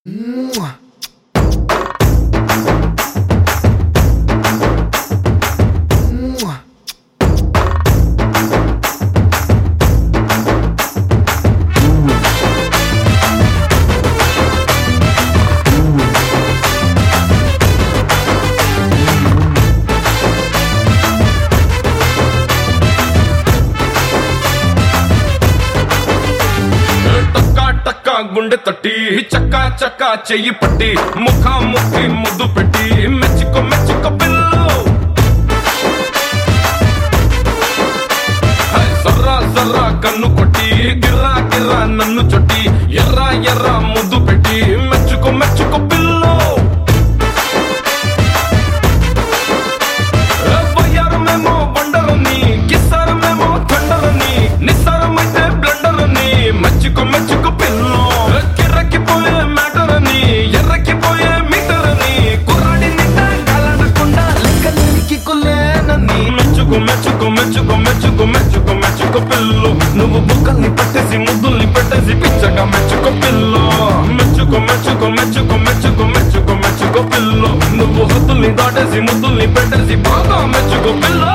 టక్కా టక్కా గుండె తట్టి చక్కా చక్కా చెయ్యి పట్టి ముఖా ముఖి ముద్దు పెట్టి మెచ్చుకో మెచ్చుకో పిల్లు హై, సర్రా సర్రా కన్ను కొట్టి గిర్రా గిర్రా నన్ను చొట్టి ఎర్రా ఎర్రా ముద్దు పెట్టి మెచ్చుకో మెచ్చుకో పిల్లు వయ్యారమేమో బండలని కిస్సారమేమో తండలని నిస్సారమైతే బ్లండలని మచ్చుకో మచ్చుకో పిల్లో కిర్రకిపోయే మ్యాటర్ అని ఎర్రకిపోయే మీటర్ అని కుర్రాడి నింట కలడకుండా లెక్కలేనికి కులేనని మెచ్చుకో మెచ్చుకో మెచ్చుకో మెచ్చుకో మెచ్చుకో మెచ్చుకో పిల్లు నువ్వు బుక్కల్ని పట్టేసి ముద్దుల్ని పెట్టేసి పిచ్చగా మెచ్చుకో పిల్లో మెచ్చుకో మెచ్చుకో మెచ్చుకో మెచ్చుకో మెచ్చుకో మెచ్చుకో పిల్లు నువ్వు హద్దుల్ని దాటేసి ముద్దుల్ని పెట్టేసి బాగా మెచ్చుకో పిల్లో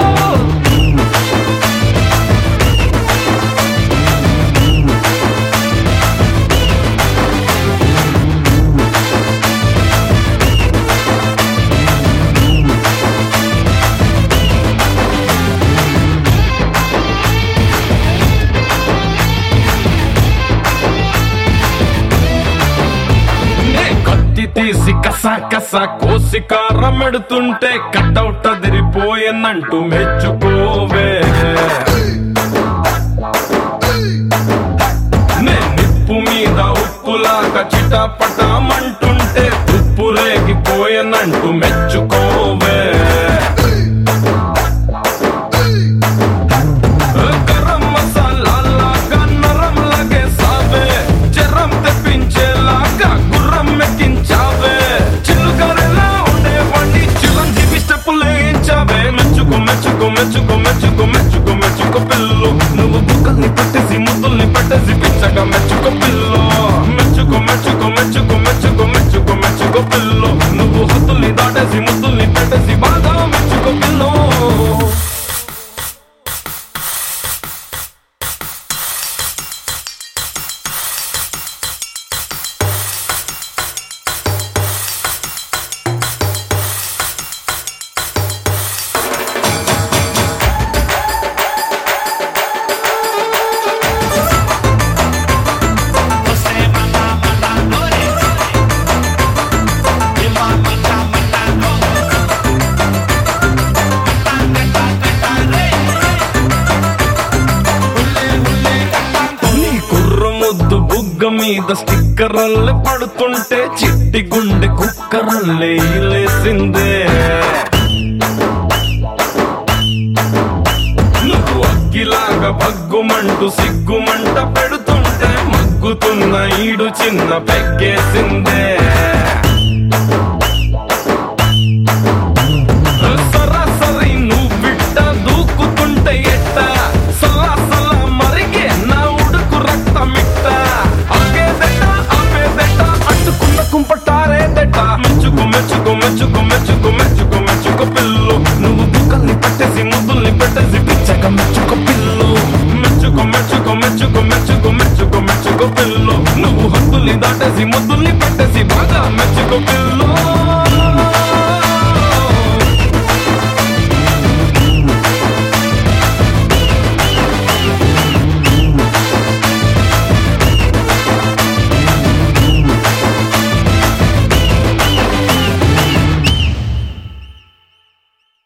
నే కత్తి తీసి కస కస కోసి కారం ఎడుతుంటే కట్అవుట్ అదిరిపోయిందంటూ మెచ్చుకోవే నే నిప్పు మీద ఉప్పులాగా చిటపటమంటుంటే ఉప్పు రేగిపోయిందంటూ మెచ్చుకోవే గరం మసాలాలాగా నరం లగేసావే జరం తెప్పించేలాగా గుర్రం మెక్కించావే చిల్లుగారెలా ఉండేవాడిని చిరంజీవి స్టెప్పులు వేయించావే మెచ్చుకో మెచ్చుకో మెచ్చుకో మెచ్చుకో మెచ్చుకో మెచ్చుకో పిల్లు నువ్వు బుక్కల్ని పెట్టేసి ముద్దుల్ని పెట్టేసి పిచ్చగా మెచ్చుకో పిల్లు మెచ్చుకో మెచ్చుకో మెచ్చుకో మెచ్చుకో మెచ్చుకో మెచ్చుకో పిల్లు నువ్వు హద్దుల్ని దాటేసి ముద్దుల్ని పెట్టేసి బాగా మెచ్చుకో పిల్లు నీ కుర్ర ముద్దు బుగ్గ మీద స్టిక్కర్లే పడుతుంటే చిట్టి గుండె కుక్కరల్లే లేసిందే నువ్వు అగ్గిలాగా బగ్గుమంటూ సిగ్గుమంట పెడుతుంటే మగ్గుతున్న ఈడు చిన్న పెగ్గేసిందే సరాసరి నువ్వు బిడ్డ దూకుతుంటే ఎట్ట సలా సలా మరిగే నా ఉడుకు రక్తమిట్ట ఆగేదెట్ట ఆపేదెట్ట అట్టుకున్న కుంపటారేదెట్ట మెచ్చుకో మెచ్చుకో మెచ్చుకో మెచ్చుకో మెచ్చుకో మెచ్చుకో పిల్లు నువ్వు బుక్కల్ని పట్టేసి ముద్దుల్ని పెట్టేసి పిచ్చగా మెచ్చుకో పిల్లు మెచ్చుకో మెచ్చుకో మెచ్చుకో మెచ్చుకో మెచ్చుకో మెచ్చుకో పిల్లు నువ్వు హద్దుల్ని దాటేసి ముద్దుల్ని పెట్టేసి బాగా మెచ్చుకో పిల్లు